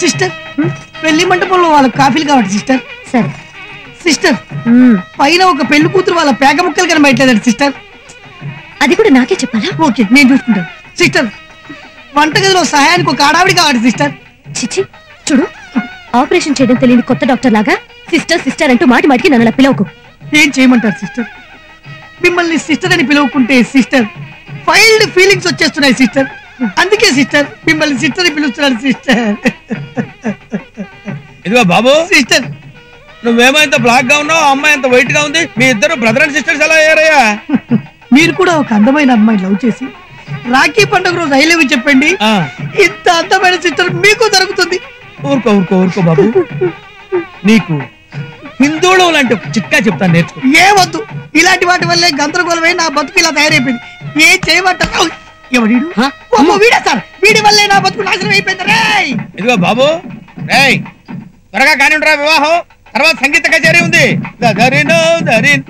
Sister పెళ్లి మంటపంలో వాళ్ళ కాఫీలు కావాలి సిస్టర్ సరే సిస్టర్ మ్మ్. పైన ఒక పెళ్లి కూతురు వాళ్ళ పేక ముక్కలు కనబడట్లేదండి సిస్టర్ అది కూడా నాకే చెప్పాలా ఓకే నేను చూసుకుంటాను సిస్టర్ వంటగదిలో సహాయానికి ఒక ఆడావిడి కావాలి సిస్టర్ చిచి చూడు ఆపరేషన్ చేయడం తెలియని కొత్త డాక్టర్ లాగా సిస్టర్ సిస్టర్ అంటూ మాటి మాటికి నన్ను అలా పిలవకు ఏం చేయమంటారు సిస్టర్ మిమ్మల్ని సిస్టర్ అని పిలువకుంటే సిస్టర్ ఫైల్డ్ ఫీలింగ్స్ వచ్చేస్తున్నాయి సిస్టర్ అందుకే సిస్టర్ మిమ్మల్ని సిస్టర్ అని పిలుస్తున్నాను సిస్టర్ ఇదిగో బాబు సిస్టర్ నువ్వేమో ఇంత బ్లాక్ గా ఉన్నావు అమ్మాయి ఎంత వైట్ గా ఉంది మీ ఇద్దరు బ్రదర్ అండ్ సిస్టర్స్ ఎలా అయ్యారయ్యా మీరు కూడా ఒక అందమైన అమ్మాయి లవ్ చేసి రాఖీ పండుగ రోజు ఐ లవ్ చెప్పండి ఆ, ఇంత అందమైన సిస్టర్ మీకు దొరుకుతుంది ఊరుకో ఊరుకో ఊరుకో బాబు నీకు హిందువులు లాంటి ఒక చిట్కా చెప్తాను నేర్చుకో ఏ వద్దు ఇలాంటి వాటి వల్లే గందరగోళమై నా బతుకు ఇలా తయారైపోయింది ఏం చేయమంటారు ఔ! ఎవడీడు హ? అమ్మో, వీడా సార్ వీడి వల్లే నా బతుకు నాశనం అయిపోయింది రేయ్ ఇదిగో బాబు రేయ్ త్వరగా కానివ్వరా వివాహం తర్వాత సంగీత కచేరీ ఉంది దరినో దరిన్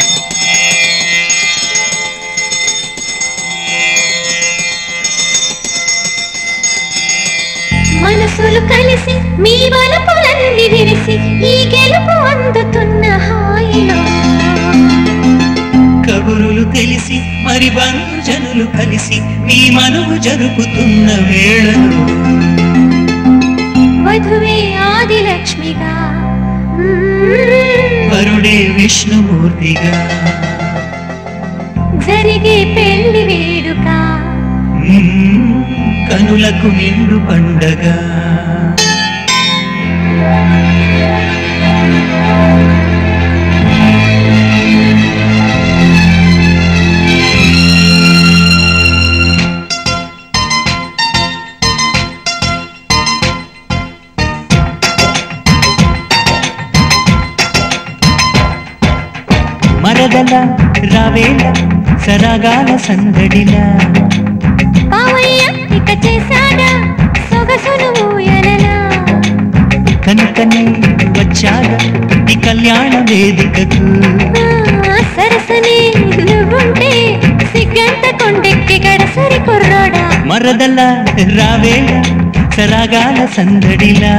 మనసులు కలిసి మీ వలపులన్నీ విరిసి ఈ గెలుపు అందుతున్న హాయిలో కబురులు తెలిసి మరి బంధుజనులు కలిసి మీ మనువు జరుపుతున్న వేళలో వధువే ఆదిలక్ష్మిగా మ్మ్. వరుడే విష్ణుమూర్తిగా జరిగే పెళ్లి వేడుక మ్మ్, కనులకు నిండు పండగ మరదల రావేళ సరాగాల సందడిలా పావయ్య ఇక చేశాడా సొగసును ఊయలలా కనుకనే వచ్చాగా ఈ కళ్యాణ వేదికకు ఆ, సరసనే నువ్వుంటే సిగ్గంత కొండెక్కి గడసరి కుర్రోడా మరదల రావేళ సరాగాల సందడిలా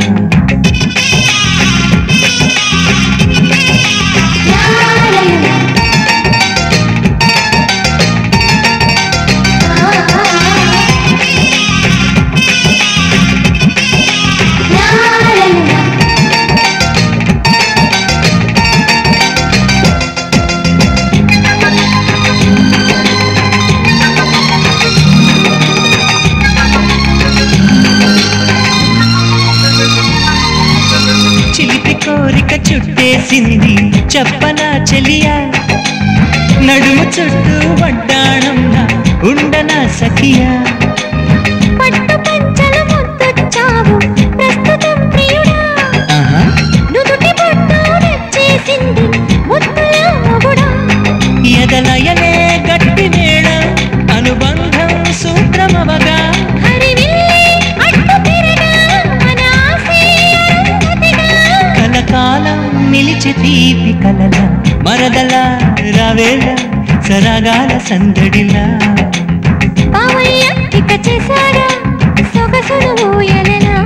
చిలిపి కోరిక చుట్టేసింది చెప్పనా చెలియా నడుము చుట్టూ వడ్డాణంలా ఉండనా సఖియా పట్టు పంచల ముద్దొచ్చావు ప్రస్తుతం ప్రియుడా ఆహా, నుదుటి బొట్టు నచ్చేసింది ముద్దుల మొగుడా ఎదలయలే గట్టి వేళ అనుబంధం సూత్రమవగా హరివిల్లే అడ్డు తిరగా మన ఆశే అరుంధతిగా. కలకాలం నిలిచి తీపి కలల మరదల రావేళ సరగాల సందడిలా పావయ్య ఇక చేశాడా సొగసును ఊయలలా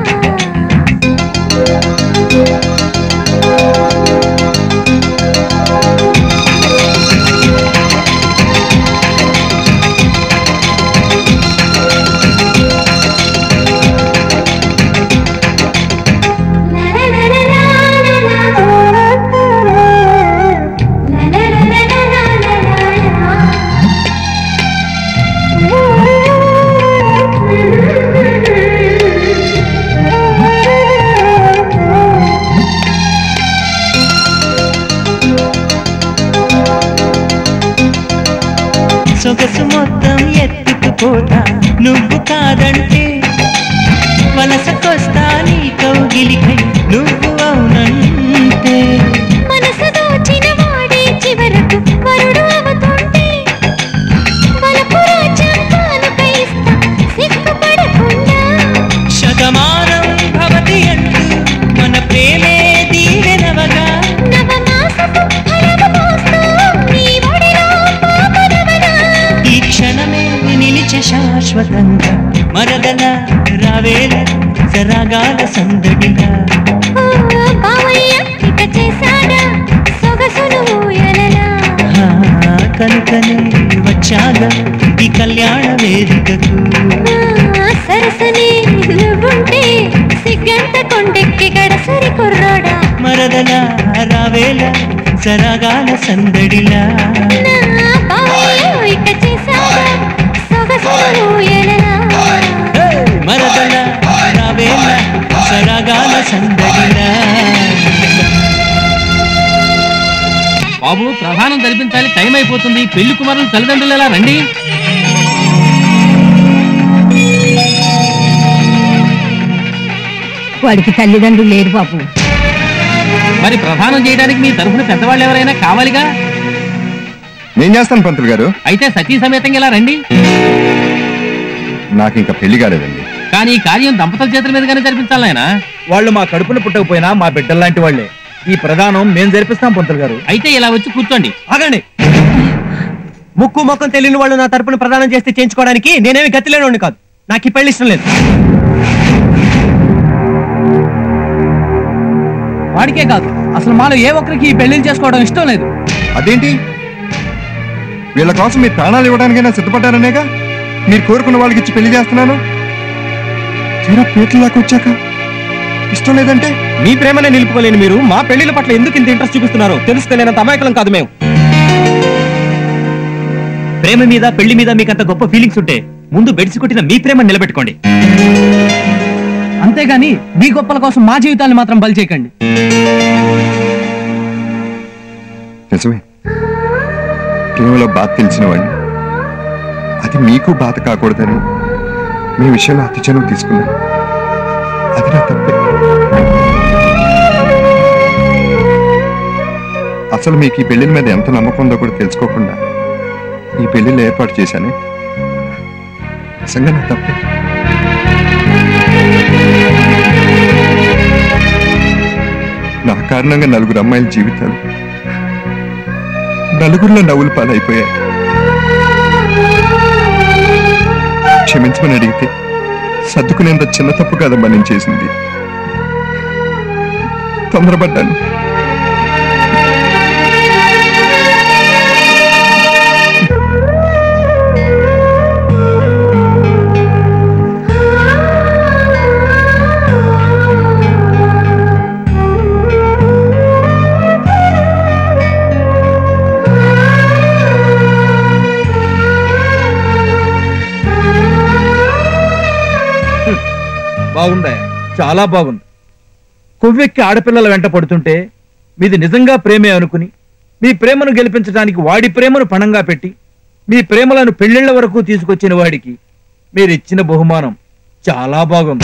సొగసు మొత్తం ఎత్తుకుపోతా నువ్వు కాదంటే వలసకొస్తా నీ కౌగిలికై నువ్వు అవునంటే మనసు దోచిన వాడే చివరకు వరుడు అవుతుంటే వలపు రాజ్యం కానుకై ఇస్తా సిగ్గుపడకుండా శతమానం భవతి అంటూ మన ప్రేమే దీవెనవగా నవమాసపు ఫలము మోస్తూ నీ ఒడిలో పాపనవనా ఈ క్షణమే నిలిచే శాశ్వతంగా మరదల రావేల సరాగాల సందడిలా ఓ బావయ్య ఇక చేశాడా సొగసును ఊయలలా ఆ, కనుకనే వచ్చాగా ఈ కళ్యాణ వేదికకు ఆ, సరసనే నువ్వుంటే సిగ్గంత కొండెక్కి గడసరి కుర్రోడా మరదల రావేల సరాగాల సందడిలా నా బావయ్య ఇక చేశాడా సొగసును ఊయలలా హే, మరదల రావేల సరాగాల సందడిలా బాబు ప్రధానం జరిపించాలి టైం అయిపోతుంది పెళ్లి కుమారులు తల్లిదండ్రులు ఎలా రండి వాడికి తల్లిదండ్రులు లేరు బాబు మరి ప్రధానం చేయడానికి మీ తరఫున పెద్దవాళ్ళు ఎవరైనా కావాలిగా నేను చేస్తాను పంతులు గారు అయితే సతీ సమేతంగా ఇలా రండి నాకు ఇంకా పెళ్లి కాలేదండి కానీ ఈ కార్యం దంపతుల చేతుల మీదుగానే జరిపించాలి నాయనా వాళ్ళు మా కడుపున పుట్టకపోయినా మా బిడ్డల్లాంటి వాళ్ళే ఈ ప్రధానం మేము జరిపిస్తాం పంతులు గారు అయితే ఇలా వచ్చి కూర్చోండి ఆగండి ముక్కు మొక్కం తెలియని వాళ్ళు నా తరపున ప్రదానం చేస్తే చేయించుకోవడానికి నేనేమి గతిలేని కాదు నాకు ఈ పెళ్లి ఇష్టం లేదు వాడికే కాదు అసలు మాలో ఏ ఒక్కరికి ఈ పెళ్లిని చేసుకోవడం ఇష్టం లేదు అదేంటి వీళ్ళ కోసం మీరు ప్రాణాలు ఇవ్వడానికైనా సిద్ధపడ్డారనేగా మీరు కోరుకున్న వాళ్ళకి ఇచ్చి పెళ్లి చేస్తున్నాను తీరా పేట్లలాగా వచ్చాక ఇష్టం లేదంటే మీ ప్రేమనే నిలుపుకోలేని మీరు మా పెళ్లిల పట్ల ఎందుకు ఇంత ఇంట్రెస్ట్ చూపిస్తున్నారో తెలుసుకోలేనంత అమాయకులం కాదు మేము ప్రేమ మీద పెళ్లి మీద మీకు అంత గొప్ప ఫీలింగ్స్ ఉంటే ముందు బెడిసి కొట్టిన మీ ప్రేమ నిలబెట్టుకోండి అంతేగాని మీ గొప్పల కోసం మా జీవితాన్ని మాత్రం బలి చేయకండి నిజమే ప్రేమలో బాధ తెలిసిన వాడిని అది మీకు బాధ కాకూడదని మీ విషయంలో అతి చనువు తీసుకున్నాను అది నా తప్పే అసలు మీకు ఈ పెళ్లిల మీద ఎంత నమ్మకం ఉందో కూడా తెలుసుకోకుండా ఈ పెళ్లిళ్ళు ఏర్పాటు చేశానే నిజంగా నా తప్పే నా కారణంగా నలుగురు అమ్మాయిల జీవితాలు నలుగురిలో నవ్వులు పాలైపోయాయి క్షమించమని అడిగితే సర్దుకునేంత చిన్న తప్పు కాదమ్మా నేను చేసింది తొందరపడ్డాను బాగుందా చాలా బాగుంది కొవ్వెక్కి ఆడపిల్లల వెంట పడుతుంటే మీది నిజంగా ప్రేమే అనుకుని మీ ప్రేమను గెలిపించడానికి వాడి ప్రేమను పణంగా పెట్టి మీ ప్రేమలను పెళ్లిళ్ల వరకు తీసుకొచ్చిన వాడికి మీరు ఇచ్చిన బహుమానం చాలా బాగుంది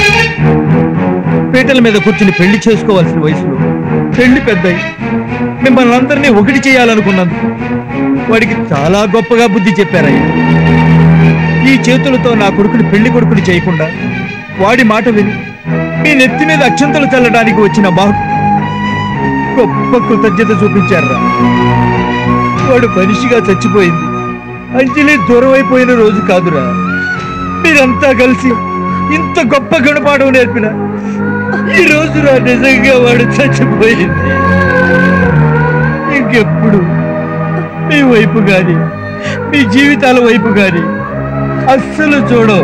పీటల మీద కూర్చుని పెళ్లి చేసుకోవాల్సిన వయసులో పెళ్లి పెద్దయి మిమ్మల్ని అందరినీ ఒకటి చేయాలనుకున్నందుకు వాడికి చాలా గొప్పగా బుద్ధి చెప్పారయ్యా ఈ చేతులతో నా కొడుకుని పెళ్లి కొడుకుని చేయకుండా వాడి మాట విని మీ నెత్తి మీద అక్షంతలు చల్లడానికి వచ్చిన బాబు గొప్ప కృతజ్ఞత చూపించారా వాడు మనిషిగా చచ్చిపోయింది అంజలి దూరం అయిపోయిన రోజు కాదురా మీరంతా కలిసి ఇంత గొప్ప గుణపాఠం నేర్పిన ఈ రోజు నా నిజంగా వాడు చచ్చిపోయింది ఇంకెప్పుడు మీ వైపు గాని మీ జీవితాల వైపు గాని అస్సలు చూడవు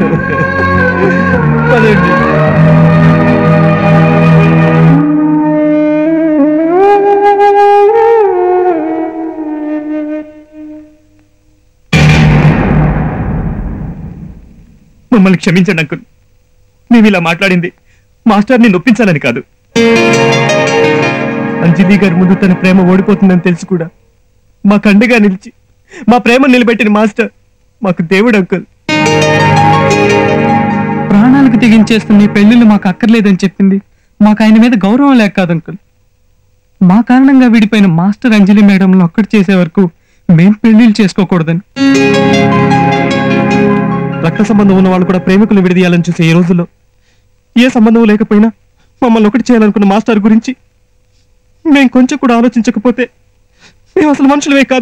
పదండి మమ్మల్ని క్షమించండి అంకుల్ మేము ఇలా మాట్లాడింది మాస్టర్ని నొప్పించాలని కాదు అంజలి గారి ముందు తన ప్రేమ ఓడిపోతుందని తెలిసి కూడా మా కండగా నిలిచి మా ప్రేమ నిలబెట్టిన మాస్టర్ మాకు దేవుడు అంకుల్ ప్రాణాలకు తెగించేస్తున్న ఈ పెళ్లిళ్ళు మాకు అక్కర్లేదని చెప్పింది మాకు ఆయన మీద గౌరవం లేక కాదు అంకుల్ మా కారణంగా విడిపోయిన మాస్టర్ అంజలి మేడంను ఒక్కటి చేసే వరకు మేం పెళ్లిళ్ళు చేసుకోకూడదని రక్త సంబంధం ఉన్న వాళ్ళు కూడా ప్రేమికులు విడదీయాలని చూసే ఈ రోజుల్లో ఏ సంబంధం లేకపోయినా మమ్మల్ని ఒకటి చేయాలనుకున్న మాస్టర్ గురించి మేము కొంచెం కూడా ఆలోచించకపోతే మేము అసలు మనుషులమే కాదు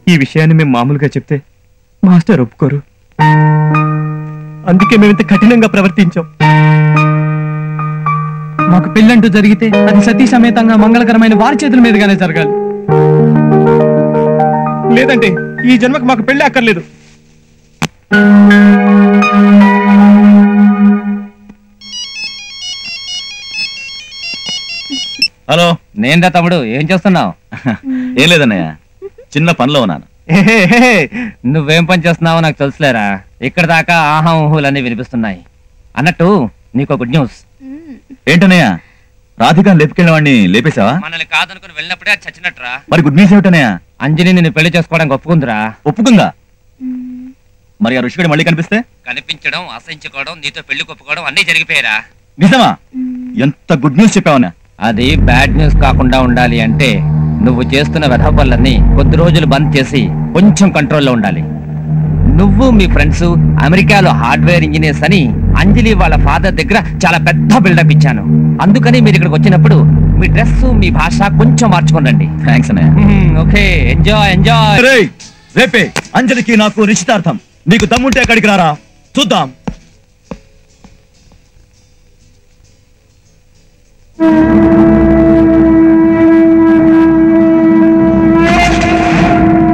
ఈ విషయాన్ని మేము మామూలుగా చెప్తే మాస్టర్ ఒప్పుకోరు అందుకే మేము ఇంత కఠినంగా ప్రవర్తించాం మాకు పెళ్ళంటూ జరిగితే అది సతీ సమేతంగా మంగళకరమైన వారి చేతుల మీదుగానే జరగాలి లేదంటే ఈ జన్మకు మాకు పెళ్లి అక్కర్లేదు హలో నేందా తమ్ముడు ఏం చేస్తున్నావు ఏం లేదన్నయ్య చిన్న పనిలో ఉన్నాను నువ్వేం పని చేస్తున్నావో నాకు తెలుసులేరా ఇక్కడ దాకా ఆహా ఊహులన్నీ వినిపిస్తున్నాయి అన్నట్టు నీకు గుడ్ న్యూస్ ఏంటన్నయ్య రాధికాని లేపుకెళ్ళిన వాడిని లేపేశావా మనల్ని కాదనుకుని వెళ్ళినప్పుడే అది చచ్చినట్టురా మరి గుడ్ న్యూస్ ఏమిటన్నయ్య అంజలి నిన్ను పెళ్లి చేసుకోవడానికి ఒప్పుకుందిరా ఒప్పుకుందా మరి ఆ ఋషిగడి మళ్ళీ కనిపిస్తే కనిపించడం అసహించుకోవడం నీతో పెళ్లి కొప్పుకోవడం అన్నీ జరిగిపోయారా నిజమా ఎంత గుడ్ న్యూస్ చెప్పావన్నా అది బ్యాడ్ న్యూస్ కాకుండా ఉండాలి అంటే నువ్వు చేస్తున్న వ్యధ పనులన్నీ కొద్ది రోజులు బంద్ చేసి కొంచెం కంట్రోల్లో ఉండాలి నువ్వు మీ ఫ్రెండ్స్ అమెరికాలో హార్డ్వేర్ ఇంజనీర్స్ అని అంజలి వాళ్ళ ఫాదర్ దగ్గర చాలా పెద్ద బిల్డప్ ఇచ్చాను అందుకని మీరు ఇక్కడికి వచ్చినప్పుడు మీ డ్రెస్ మీ భాష కొంచెం మార్చుకోండి థ్యాంక్స్ అన్నయ్య ఓకే ఎంజాయ్ ఎంజాయ్ రేయ్, రేపే అంజలికి నాకు నిశ్చితార్థం నీకు దమ్ముంటే అక్కడికి రారా చూద్దాం ఆ